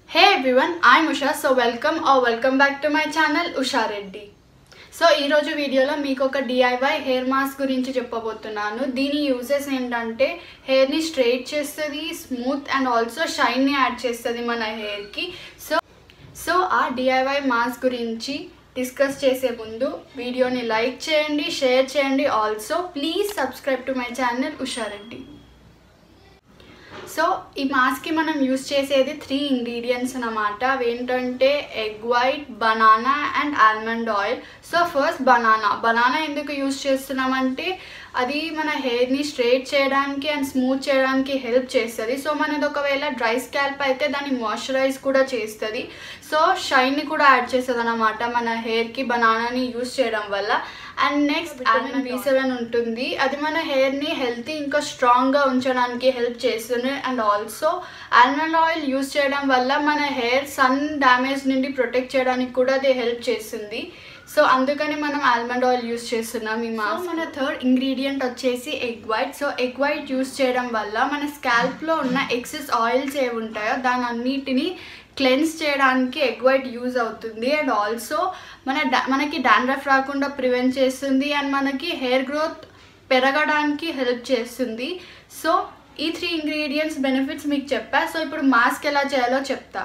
Hey everyone, I'm Usha. So welcome or welcome back to my channel Usha Reddy. So ఈరోజు వీడియోలో మీకు ఒక DIY hair mask గురించి చెప్పబోతున్నాను దీని యూజెస్ ఏంటంటే హెయిర్ని స్ట్రైట్ చేస్తుంది స్మూత్ అండ్ ఆల్సో షైన్ని యాడ్ చేస్తుంది మన హెయిర్కి సో సో ఆ డిఐవై మాస్క్ గురించి డిస్కస్ చేసే ముందు వీడియోని లైక్ చేయండి షేర్ చేయండి also please subscribe to my channel Usha Reddy so ఈ మాస్క్కి మనం యూస్ చేసేది త్రీ ఇంగ్రీడియంట్స్ అన్నమాట అవి ఏంటంటే egg white banana and almond oil so first banana banana ఎందుకు యూస్ చేస్తున్నామంటే అది మన హెయిర్ని స్ట్రైట్ చేయడానికి అండ్ స్మూత్ చేయడానికి హెల్ప్ చేస్తుంది సో మనది ఒకవేళ డ్రై స్కాల్ప్ అయితే దాన్ని మాయిశ్చరైజ్ కూడా చేస్తుంది సో షైన్ని కూడా యాడ్ చేస్తుంది అనమాట మన హెయిర్కి బనానాని యూస్ చేయడం వల్ల and next almond B seven ఉంటుంది అది మన హెయిర్ని హెల్తీ ఇంకా స్ట్రాంగ్గా ఉంచడానికి హెల్ప్ చేస్తుంది and also almond oil use చేయడం వల్ల మన హెయిర్ సన్ డ్యామేజ్ నుండి ప్రొటెక్ట్ చేయడానికి కూడా అది హెల్ప్ చేస్తుంది సో అందుకని మనం ఆల్మండ్ ఆయిల్ యూస్ చేస్తున్నాం ఈ మాస్క్ మన థర్డ్ ఇంగ్రీడియంట్ వచ్చేసి egg white so egg white use చేయడం వల్ల మన స్కాల్ప్లో ఉన్న ఎక్సెస్ ఆయిల్స్ ఏవి ఉంటాయో దాని అన్నిటిని క్లెన్స్ చేయడానికి ఎగ్ వైట్ యూజ్ అవుతుంది అండ్ ఆల్సో మన డా మనకి డాండ్రఫ్ రాకుండా ప్రివెంట్ చేస్తుంది అండ్ మనకి హెయిర్ గ్రోత్ పెరగడానికి హెల్ప్ చేస్తుంది సో ఈ త్రీ ఇంగ్రీడియంట్స్ బెనిఫిట్స్ మీకు చెప్పా సో ఇప్పుడు మాస్క్ ఎలా చేయాలో చెప్తా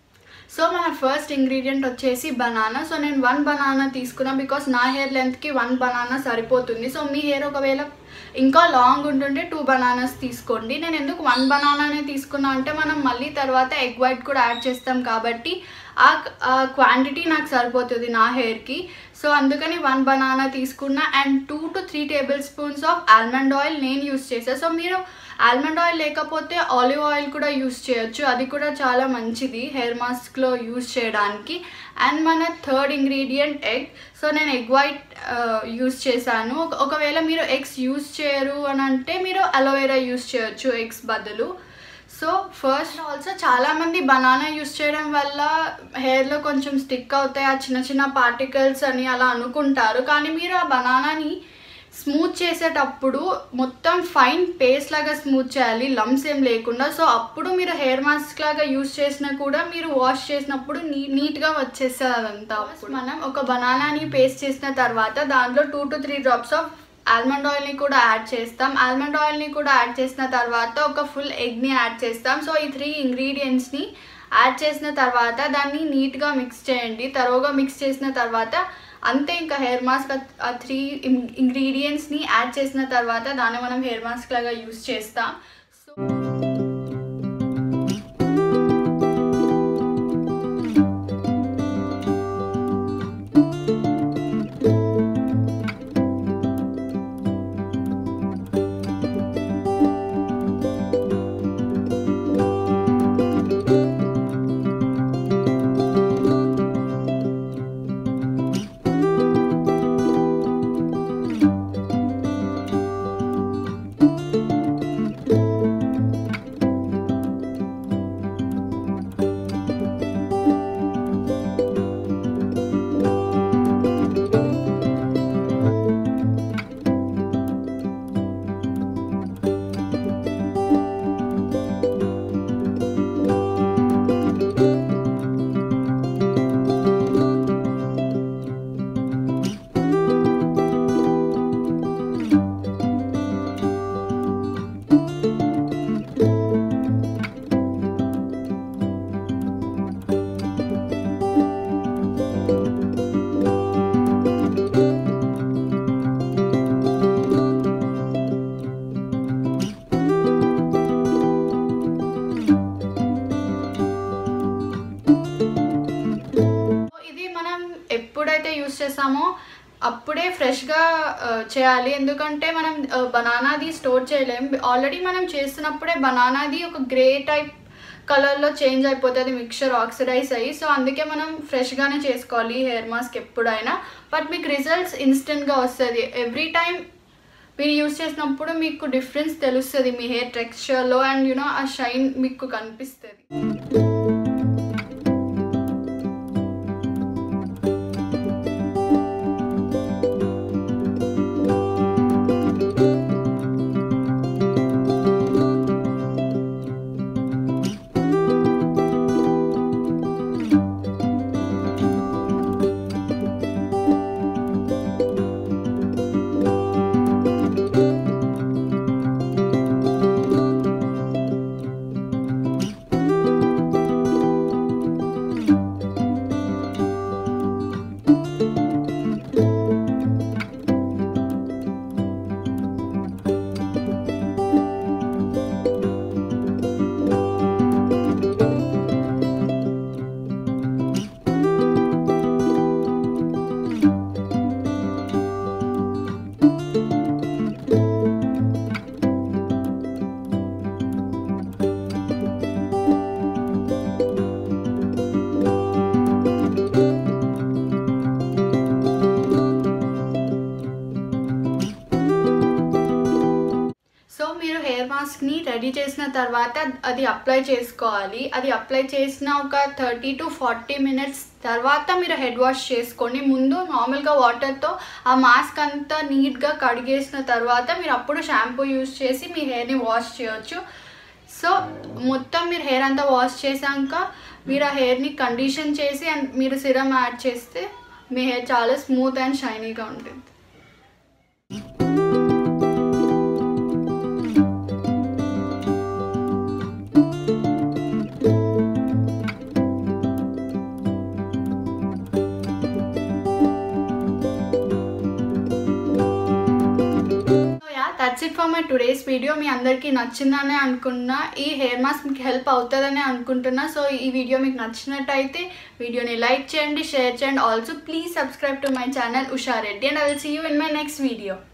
సో మన ఫస్ట్ ఇంగ్రీడియంట్ వచ్చేసి బనానా సో నేను వన్ బనానా తీసుకున్నా బికాస్ నా హెయిర్ లెంత్కి వన్ బనానా సరిపోతుంది సో మీ హెయిర్ ఒకవేళ ఇంకా లాంగ్ ఉంటుంటే టూ బనానాస్ తీసుకోండి నేను ఎందుకు వన్ బనానానే తీసుకున్నా అంటే మనం మళ్ళీ తర్వాత ఎగ్ వైట్ కూడా యాడ్ చేస్తాం కాబట్టి ఆ క్వాంటిటీ నాకు సరిపోతుంది నా హెయిర్కి సో అందుకని వన్ బనానా తీసుకున్నా and two to three tablespoons of almond oil నేను యూస్ చేసాను సో మీరు ఆల్మండ్ ఆయిల్ లేకపోతే ఆలివ్ ఆయిల్ కూడా యూస్ చేయొచ్చు అది కూడా చాలా మంచిది హెయిర్ మాస్క్లో యూస్ చేయడానికి అండ్ మన థర్డ్ ఇంగ్రీడియంట్ ఎగ్ సో నేను ఎగ్ వైట్ యూస్ చేశాను ఒకవేళ మీరు ఎగ్స్ యూస్ చేయరు అని అంటే మీరు అలోవెరా యూస్ చేయొచ్చు ఎగ్స్ బదులు సో ఫస్ట్ ఆల్సో చాలామంది బనానా యూస్ చేయడం వల్ల హెయిర్లో కొంచెం స్టిక్ అవుతాయి ఆ చిన్న చిన్న పార్టికల్స్ అని అలా అనుకుంటారు కానీ మీరు ఆ బనానాని స్మూత్ చేసేటప్పుడు మొత్తం ఫైన్ పేస్ట్ లాగా స్మూత్ చేయాలి లమ్స్ ఏం లేకుండా సో అప్పుడు మీరు హెయిర్ మాస్క్ లాగా యూస్ చేసినా కూడా మీరు వాష్ చేసినప్పుడు నీ నీట్గా వచ్చేస్తుంది అదంతా అప్పుడు మనం ఒక బనానాని పేస్ట్ చేసిన తర్వాత దాంట్లో two to three drops of almond ఆయిల్ని కూడా యాడ్ చేస్తాం ఆల్మండ్ ఆయిల్ని కూడా యాడ్ చేసిన తర్వాత ఒక ఫుల్ ఎగ్ని యాడ్ చేస్తాం సో ఈ త్రీ ఇంగ్రీడియంట్స్ని యాడ్ చేసిన తర్వాత దాన్ని నీట్గా మిక్స్ చేయండి తరువుగా మిక్స్ చేసిన తర్వాత అంతే ఇంకా హెయిర్ మాస్క్ ఆ త్రీ ఇంగ్రీడియంట్స్ని యాడ్ చేసిన తర్వాత దాన్ని మనం హెయిర్ మాస్క్ లాగా యూస్ చేస్తాం సో ఇది మనం ఎప్పుడైతే యూస్ చేస్తామో అప్పుడే ఫ్రెష్గా చేయాలి ఎందుకంటే మనం బనానాది స్టోర్ చేయలేం ఆల్రెడీ మనం చేస్తున్నప్పుడే బనానాది ఒక గ్రే టైప్ కలర్లో చేంజ్ అయిపోతుంది మిక్చర్ ఆక్సిడైజ్ అయ్యి సో అందుకే మనం ఫ్రెష్గానే చేసుకోవాలి హెయిర్ మాస్క్ ఎప్పుడైనా బట్ మీకు రిజల్ట్స్ ఇన్స్టెంట్గా వస్తుంది ఎవ్రీ టైం మీరు యూస్ చేసినప్పుడు మీకు డిఫరెన్స్ తెలుస్తుంది మీ హెయిర్ టెక్స్చర్లో అండ్ యూనో ఆ షైన్ మీకు కనిపిస్తుంది చేసిన తర్వాత అది అప్లై చేసుకోవాలి అది అప్లై చేసిన ఒక థర్టీ టు ఫార్టీ మినిట్స్ తర్వాత మీరు హెడ్ వాష్ చేసుకోండి ముందు నార్మల్గా వాటర్తో ఆ మాస్క్ అంతా నీట్గా కడిగేసిన తర్వాత మీరు అప్పుడు షాంపూ యూస్ చేసి మీ హెయిర్ని వాష్ చేయొచ్చు సో మొత్తం మీరు హెయిర్ అంతా వాష్ చేశాక మీరు ఆ హెయిర్ని కండిషన్ చేసి అండ్ మీరు సిరమ్ యాడ్ చేస్తే మీ హెయిర్ చాలా స్మూత్ అండ్ షైనీగా ఉంటుంది so yeah that's it for my today's video మీ అందరికీ నచ్చిందనే అనుకున్నా ఈ హెయిర్ మాస్క్ మీకు హెల్ప్ అవుతుందని అనుకుంటున్నా సో ఈ వీడియో మీకు నచ్చినట్టయితే వీడియోని లైక్ చేయండి షేర్ చేయండి also please subscribe to my channel Usha Reddy and I will see you in my next video